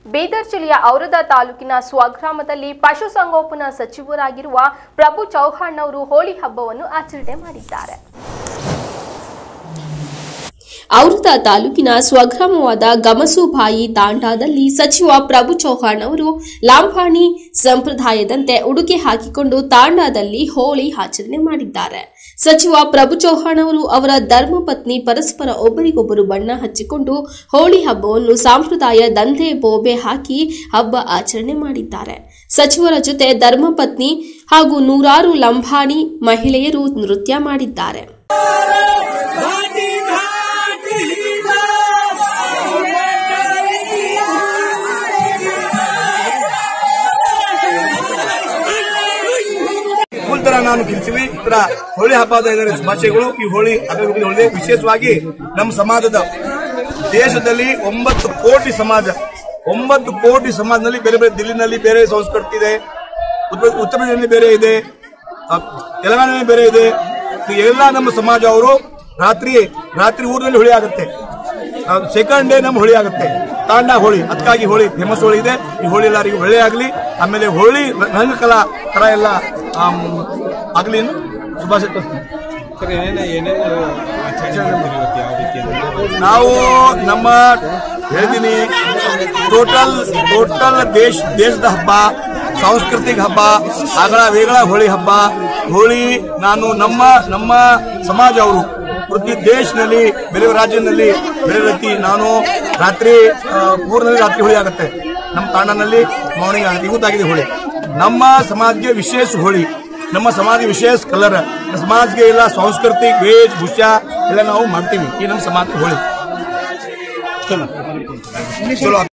ಬೀದರ್ ಜಿಲ್ಲೆಯ ಔರದ ತಾಲೂಕಿನ ಸ್ವಗ್ರಾಮದಲ್ಲಿ ಪಶುಸಂಗೋಪನಾ ಸಚಿವರಾಗಿರುವ ಪ್ರಭು ಚೌಹಾಣ್ ಅವರು ಹೋಳಿ ಹಬ್ಬವನ್ನು ಆಚರಣೆ ಮಾಡಿದ್ದಾರೆ ಔರದ ತಾಲೂಕಿನ ಸ್ವಗ್ರಾಮವಾದ ಗಮಸುಬಾಯಿ ತಾಂಡಾದಲ್ಲಿ ಸಚಿವ ಪ್ರಭು ಚೌಹಾಣ್ ಅವರು ಲಾಂಬಾಣಿ ಸಂಪ್ರದಾಯದಂತೆ ಉಡುಗೆ ಹಾಕಿಕೊಂಡು ತಾಂಡಾದಲ್ಲಿ ಹೋಳಿ ಆಚರಣೆ ಮಾಡಿದ್ದಾರೆ ಸಚಿವ ಪ್ರಭು ಚೌಹಾಣ್ ಅವರು ಅವರ ಧರ್ಮಪತ್ನಿ ಪರಸ್ಪರ ಒಬ್ಬರಿಗೊಬ್ಬರು ಬಣ್ಣ ಹಚ್ಚಿಕೊಂಡು ಹೋಳಿ ಹಬ್ಬವನ್ನು ಸಾಂಪ್ರದಾಯ ದಂಧೆ ಬೋಬೆ ಹಾಕಿ ಹಬ್ಬ ಆಚರಣೆ ಮಾಡಿದ್ದಾರೆ ಸಚಿವರ ಜೊತೆ ಧರ್ಮಪತ್ನಿ ಹಾಗೂ ನೂರಾರು ಲಂಬಾಣಿ ಮಹಿಳೆಯರು ನೃತ್ಯ ಮಾಡಿದ್ದಾರೆ घाटी घाटी ಸ್ಕೂಲ್ ತರ ನಾನು ಕಿಲ್ತೀವಿ ಈ ತರ ಹೋಳಿ ಹಬ್ಬದ ಏನಾದ್ರು ಶುಭಾಶಯಗಳು ಈ ಹೋಳಿ ಹಬ್ಬದ ಹೋಳಿ ವಿಶೇಷವಾಗಿ ನಮ್ಮ ಸಮಾಜದ ದೇಶದಲ್ಲಿ ಒಂಬತ್ತು ಕೋಟಿ ಸಮಾಜ ಒಂಬತ್ತು ಕೋಟಿ ಸಮಾಜದಲ್ಲಿ ಬೇರೆ ಬೇರೆ ದಿಲ್ಲಿನಲ್ಲಿ ಬೇರೆ ಸಂಸ್ಕೃತಿ ಇದೆ ಉತ್ತರ ಉತ್ತರ ಪ್ರದೇಶದಲ್ಲಿ ಬೇರೆ ಇದೆ ಆ, ತೆಲಂಗಾಣದಲ್ಲಿ ಬೇರೆ ಇದೆ ಇದು ಎಲ್ಲ ನಮ್ಮ ಸಮಾಜ ಅವರು ರಾತ್ರಿ ರಾತ್ರಿ ಊರಿನಲ್ಲಿ ಹೋಳಿ ಆಗುತ್ತೆ ಸೆಕೆಂಡ್ ಡೇ ನಮ್ಮ ಹೋಳಿ ಆಗುತ್ತೆ ತಾಂಡ ಹೋಳಿ ಅದಕ್ಕಾಗಿ ಹೋಳಿ ಫೇಮಸ್ ಹೋಳಿ ಇದೆ ಈ ಹೋಳಿ ಎಲ್ಲರಿಗೂ ಒಳ್ಳೆ ಆಗಲಿ ಆಮೇಲೆ ಹೋಳಿ ರಂಗಕಲಾ ತರ ಎಲ್ಲ ಆಮ್, ಆಗ್ಲಿ ಎಂದು ಶುಭಾಶಯ ಕೋರ್ತೀನಿ. ಸರ್ ಏನೇನು ಏನೇನು ಆಚರಣೆ ಮಾಡ್ತೀರಿ ಇವತ್ತು ಯಾವ ರೀತಿ ಅಂದ್ರೆ ನಾವು ನಮ್ಮ ಹೇಳ್ತೀನಿ ಟೋಟಲ್ ಟೋಟಲ್ ದೇಶ ದೇಶದ ಹಬ್ಬ ಸಾಂಸ್ಕೃತಿಕ ಹಬ್ಬ ಆಗಲ ವೇಗಳ ಹೋಳಿ ಹಬ್ಬ ಹೋಳಿ ನಾನು ನಮ್ಮ ನಮ್ಮ ಸಮಾಜ ಅವರು ಪ್ರತಿ ದೇಶದಲ್ಲಿ ಬೇರೆ ಬೇರೆ ರಾಜ್ಯದಲ್ಲಿ ಬೇರೆ ರೀತಿ ನಾನು ರಾತ್ರಿ ಆ, ಊರಿನಲ್ಲಿ ರಾತ್ರಿ ಹೋಳಿ ಆಗುತ್ತೆ ನಮ್ಮ ತಾಂಡನಲ್ಲಿ ಮಾರ್ನಿಂಗ್ ಆಗುತ್ತೆ ಇವತ್ತಾಗಿದೆ ಹೋಳಿ ನಮ್ಮ ಸಮಾಜಕ್ಕೆ ವಿಶೇಷ ಹೋಳಿ ನಮ್ಮ ಸಮಾಜ ವಿಶೇಷ ಕಲರ್ ನಮ್ಮ ಸಮಾಜಕ್ಕೆ ಎಲ್ಲ ಸಾಂಸ್ಕೃತಿಕ ವೇಷ ಭೂಷ ಎಲ್ಲ ನಾವು ಮಾಡ್ತೀವಿ ಈ ನಮ್ಮ ಸಮಾಜ ಹೋಳಿ ಚಲೋ ಚಲೋ